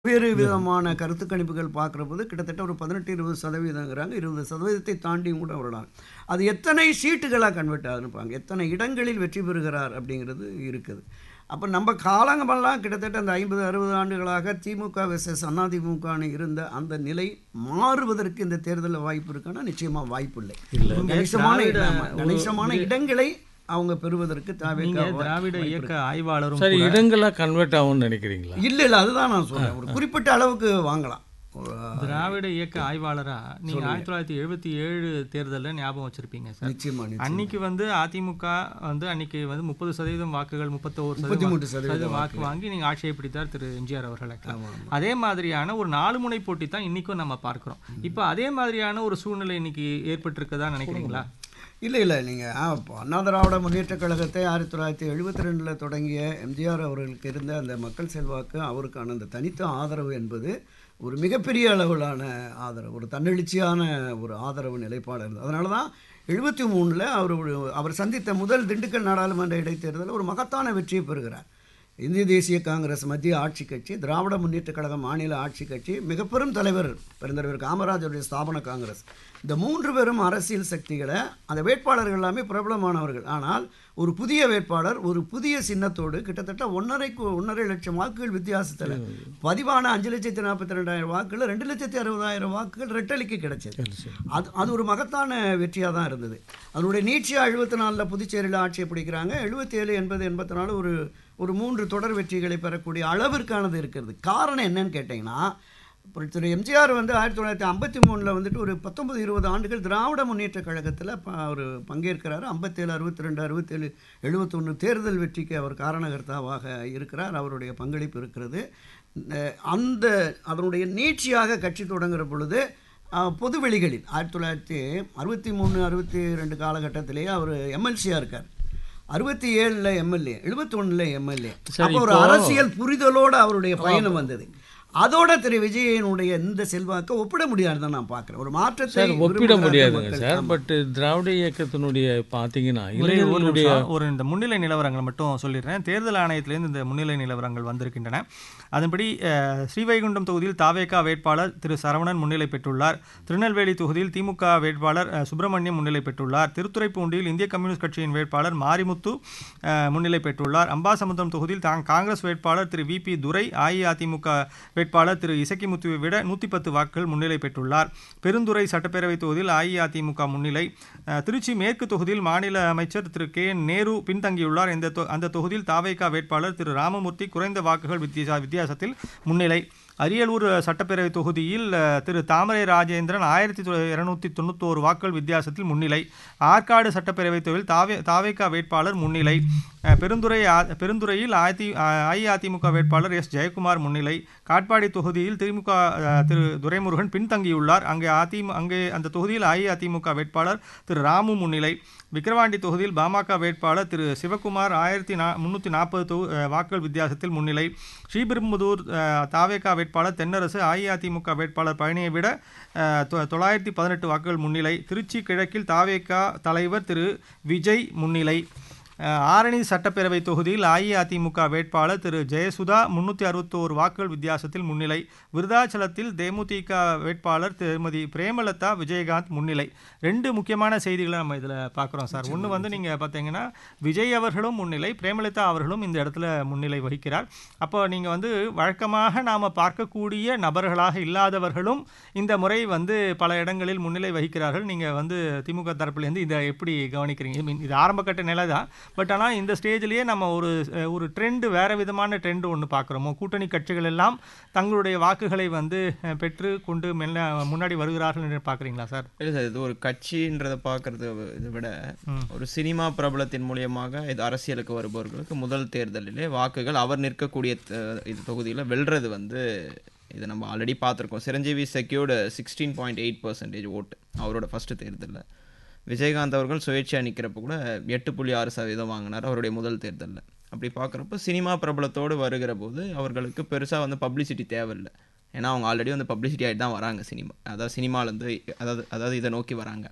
வேறு விதமான கருத்து கணிப்புகள் பார்க்குற போது கிட்டத்தட்ட ஒரு பதினெட்டு இருபது சதவீதங்கிறாங்க இருபது சதவீதத்தை தாண்டியும் கூட வரலாம் அது எத்தனை சீட்டுகளாக கன்வெர்ட் ஆகுதுப்பாங்க எத்தனை இடங்களில் வெற்றி பெறுகிறார் அப்படிங்கிறது இருக்குது அப்போ நம்ம காலங்கமெல்லாம் கிட்டத்தட்ட அந்த ஐம்பது அறுபது ஆண்டுகளாக திமுக வெர்சஸ் அதிமுகன்னு இருந்த அந்த நிலை மாறுவதற்கு இந்த தேர்தலில் வாய்ப்பு இருக்கான்னா நிச்சயமாக வாய்ப்பு இல்லை இல்லை. கணிசமான திராவிட ஆமா, கணிசமான இடங்களை அவங்க பெறுவதற்கு நீங்க தாவே திராவிட இயக்க ஆய்வாளரும் சரி கூட இடங்களாக கன்வெர்ட் ஆகும்னு நினைக்கிறீங்களா இல்லை இல்லை அதுதான் நான் சொல்றேன் ஒரு குறிப்பிட்ட அளவுக்கு வாங்கலாம் ஒரு, திராவிட இயக்க ஆய்வாளரா நீங்க ஆயிரத்தி தொள்ளாயிரத்தி எழுபத்தி ஏழு தேர்தலில் ஞாபகம் வச்சிருப்பீங்க சார் நிச்சயமா நிச்சயமா. அன்னைக்கு வந்து அதிமுக வந்து அன்னைக்கு வந்து முப்பது சதவீதம் வாக்குகள் முப்பத்தோரு முப்பத்தி மூன்று சதவீதம் சதவீதம் வாக்கு வாங்கி நீங்க ஆட்சியை பிடித்தார் திரு எம்ஜிஆர் அவர்கள் அதே மாதிரியான ஒரு நாலு முனை போட்டி தான் இன்னைக்கும் நம்ம பார்க்கிறோம் இப்போ அதே மாதிரியான ஒரு சூழ்நிலை இன்னைக்கு ஏற்பட்டிருக்கதா நினைக்கிறீங்களா இல்லை இல்லை நீங்கள் அண்ணா திராவிட முன்னேற்றக் கழகத்தை ஆயிரத்தி தொள்ளாயிரத்தி எழுபத்தி ரெண்டில் தொடங்கிய எம்ஜிஆர் அவர்களுக்கு இருந்த அந்த மக்கள் செல்வாக்கு அவருக்கான அந்த தனித்த ஆதரவு என்பது ஒரு மிகப்பெரிய அளவிலான ஆதரவு ஒரு தன்னெழுச்சியான ஒரு ஆதரவு நிலைப்பாடு இருந்தது அதனால தான் எழுபத்தி மூணில் அவர் ஒரு- அவர் சந்தித்த முதல் திண்டுக்கல் நாடாளுமன்ற இடைத்தேர்தலில் ஒரு மகத்தான வெற்றியை பெறுகிறார் இந்திய தேசிய காங்கிரஸ் மத்திய ஆட்சி கட்சி திராவிட முன்னேற்றக் கழகம் மாநில ஆட்சி கட்சி மிக பெரும் தலைவர் பெருந்தலைவர் காமராஜருடைய ஸ்தாபன காங்கிரஸ் இந்த மூன்று பேரும் அரசியல் சக்திகளை அந்த வேட்பாளர்கள் எல்லாமே பிரபலமானவர்கள் ஆனால் ஒரு புதிய வேட்பாளர் ஒரு புதிய சின்னத்தோடு கிட்டத்தட்ட ஒன்றரை கு- ஒன்றரை லட்சம் வாக்குகள் வித்தியாசத்தில் பதிவான அஞ்சு லட்சத்தி நாற்பத்தி ரெண்டாயிரம் வாக்குகள் ரெண்டு லட்சத்தி அறுபதாயிரம் வாக்குகள் ரெட்டலிக்கு கிடைச்சது அது அது ஒரு மகத்தான வெற்றியாக தான் இருந்தது அதனுடைய நீட்சியாக எழுபத்தி நாலில் புதுச்சேரியில் ஆட்சியை பிடிக்கிறாங்க எழுபத்தி ஏழு எண்பது எண்பத்தி நாலு ஒரு ஒரு மூன்று தொடர் வெற்றிகளை பெறக்கூடிய அளவிற்கானது இருக்கிறது காரணம் என்னன்னு கேட்டிங்கன்னா அப்புறம் திரு எம்ஜிஆர் வந்து ஆயிரத்தி தொள்ளாயிரத்தி ஐம்பத்தி மூணில் வந்துட்டு ஒரு பத்தொன்பது இருபது ஆண்டுகள் திராவிட முன்னேற்றக் கழகத்தில் ப அவர் பங்கேற்கிறார் ஐம்பத்தேழு அறுபத்தி ரெண்டு அறுபத்தேழு எழுபத்தொன்று தேர்தல் வெற்றிக்கு அவர் காரணகர்த்தாவாக இருக்கிறார் அவருடைய பங்களிப்பு இருக்கிறது அஹ் அந்த அதனுடைய நீட்சியாக கட்சி தொடங்குற பொழுது அஹ், பொது வெளிகளில் ஆயிரத்தி தொள்ளாயிரத்தி அறுபத்தி மூணு அறுபத்தி ரெண்டு காலகட்டத்திலேயே அவர் எம்எல்சியாக இருக்கார் அறுபத்தி ஏழில் எம்எல்ஏ எழுபத்தி ஒன்றில் எம்எல்ஏ சரி, அப்போ ஒரு இப்போ- அரசியல் புரிதலோடு அவருடைய பயணம் வந்தது அதோட திரு விஜயனுடைய இந்த செல்வாக்கை ஒப்பிட முடியாதுதான் நான் பார்க்குறேன் ஒரு மாற்றத்தை சார் ஒப்பிட விரும்புகிறார்கள் முடியாதுங்க மக்கள். சார் ஆமா. பட் திராவிட இயக்கத்தினுடைய பார்த்தீங்கன்னா ஒரே ஒரு இளைஞர்களுடைய நிமிஷம், ஒரு இந்த முன்னிலை நிலவரங்களை மட்டும் சொல்லிடுறேன் தேர்தல் ஆணையத்திலேருந்து இந்த முன்னிலை நிலவரங்கள் வந்திருக்கின்றன அதன்படி அஹ், ஸ்ரீவைகுண்டம் தொகுதியில் தாவேகா வேட்பாளர் திரு சரவணன் முன்னிலை பெற்றுள்ளார் திருநெல்வேலி தொகுதியில் திமுக வேட்பாளர் அஹ், சுப்பிரமணியம் முன்னிலை பெற்றுள்ளார் திருத்துறைப்பூண்டியில் இந்திய கம்யூனிஸ்ட் கட்சியின் வேட்பாளர் மாரிமுத்து அஹ், முன்னிலை பெற்றுள்ளார் அம்பாசமுத்திரம் தொகுதியில் தாங் காங்கிரஸ் வேட்பாளர் திரு வி பி துரை அஇஅதிமுக வேட்பாளர் திரு இசக்கிமுத்துவை விட நூற்றி பத்து வாக்குகள் முன்னிலை பெற்றுள்ளார் பெருந்துறை சட்டப்பேரவை தொகுதியில் அஇஅதிமுக முன்னிலை அஹ், திருச்சி மேற்கு தொகுதியில் மாநில அமைச்சர் திரு கே நேரு பின்தங்கியுள்ளார் இந்த தொ- அந்த தொகுதியில் தாவேகா வேட்பாளர் திரு ராமமூர்த்தி குறைந்த வாக்குகள் வித்தியாச வித்தியாசத்தில் முன்னிலை அரியலூர் சட்டப்பேரவை தொகுதியில் அஹ், திரு தாமரை ராஜேந்திரன் ஆயிரத்தி இருநூத்தி தொண்ணூத்தோரு வாக்குகள் வித்தியாசத்தில் முன்னிலை ஆற்காடு சட்டப்பேரவை தொகுதியில் தாவே தாவேகா வேட்பாளர் முன்னிலை அஹ், பெருந்துறை ஆ- பெருந்துறையில் அதி அஇஅதிமுக வேட்பாளர் எஸ் ஜெயக்குமார் முன்னிலை காட்பாடி தொகுதியில் திமுக அஹ், திரு துரைமுருகன் பின்தங்கியுள்ளார் அங்கே அதிமு அங்கே அந்த தொகுதியில் அஇஅதிமுக வேட்பாளர் திரு ராமு முன்னிலை விக்கிரவாண்டி தொகுதியில் பாமக வேட்பாளர் திரு சிவகுமார் ஆயிரத்தி நா முந்நூற்றி நாற்பது தொ அஹ், வாக்குகள் வித்தியாசத்தில் முன்னிலை ஸ்ரீபெரும்புதூர் அஹ், தாவேகா வேட்பாளர் தென்னரசு அஇஅதிமுக வேட்பாளர் பழனியை விட அஹ், தொ- தொள்ளாயிரத்தி பதினெட்டு வாக்குகள் முன்னிலை திருச்சி கிழக்கில் தாவேகா தலைவர் திரு விஜய் முன்னிலை அஹ், ஆரணி சட்டப்பேரவை தொகுதியில் அஇஅதிமுக வேட்பாளர் திரு ஜெயசுதா முன்னூற்றி அறுபத்தோரு வாக்குகள் வித்தியாசத்தில் முன்னிலை விருதாச்சலத்தில் தேமுதிக வேட்பாளர் திருமதி பிரேமலதா விஜயகாந்த் முன்னிலை ரெண்டு முக்கியமான செய்திகளை நம்ம இதில் பார்க்குறோம் சார் ஒன்று வந்து நீங்கள் பார்த்தீங்கன்னா விஜய் அவர்களும் முன்னிலை பிரேமலதா அவர்களும் இந்த இடத்துல முன்னிலை வகிக்கிறார் அப்போ நீங்கள் வந்து வழக்கமாக நாம் பார்க்கக்கூடிய நபர்களாக இல்லாதவர்களும் இந்த முறை வந்து பல இடங்களில் முன்னிலை வகிக்கிறார்கள் நீங்கள் வந்து திமுக தரப்புலேருந்து இதை எப்படி கவனிக்கிறீங்க I mean, இது ஆரம்பக்கட்ட நிலை தான் பட் ஆனால் இந்த ஸ்டேஜ்லேயே நம்ம ஒரு அஹ், ஒரு ட்ரெண்டு வேறு விதமான ட்ரெண்டு ஒன்று பார்க்குறோமோ கூட்டணி கட்சிகள் எல்லாம் தங்களுடைய வாக்குகளை வந்து அஹ், பெற்று கொண்டு மெல்ல முன்னாடி வருகிறார்கள் என்று பார்க்குறீங்களா சார் இல்லை சார் இது ஒரு கட்சின்றதை பார்க்கறத இதை விட ஒரு சினிமா பிரபலத்தின் மூலியமாக இது அரசியலுக்கு வருபவர்களுக்கு முதல் தேர்தலிலே வாக்குகள் அவர் நிற்கக்கூடிய த- இது தொகுதியில் வெல்றது வந்து இதை நம்ம ஆல்ரெடி பார்த்துருக்கோம் Chiranjeevi secured sixteen point eight percentage ஓட்டு அவரோட ஃபஸ்ட்டு தேர்தலில் விஜயகாந்த் அவர்கள் சுயேட்சையாக நிற்கிறப்ப கூட எட்டு புள்ளி ஆறு சதவீதம் வாங்கினார் அவருடைய முதல் தேர்தலில் அப்படி பார்க்குறப்ப சினிமா பிரபலத்தோடு வருகிற போது அவர்களுக்கு பெருசாக வந்து பப்ளிசிட்டி தேவையில்லை ஏன்னா அவங்க ஆல்ரெடி வந்து பப்ளிசிட்டி ஆகிட்டு தான் வராங்க சினிமா அதாவது சினிமாலேருந்து அதாவது அதாவது இதை நோக்கி வராங்க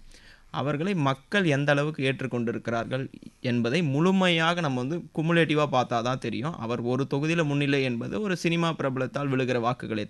அவர்களை மக்கள் எந்த அளவுக்கு ஏற்றுக்கொண்டிருக்கிறார்கள் என்பதை முழுமையாக நம்ம வந்து குமுலேட்டிவாக பார்த்தா தான் தெரியும் அவர் ஒரு தொகுதியில் முன்னிலை என்பது ஒரு சினிமா பிரபலத்தால் விழுகிற வாக்குகளை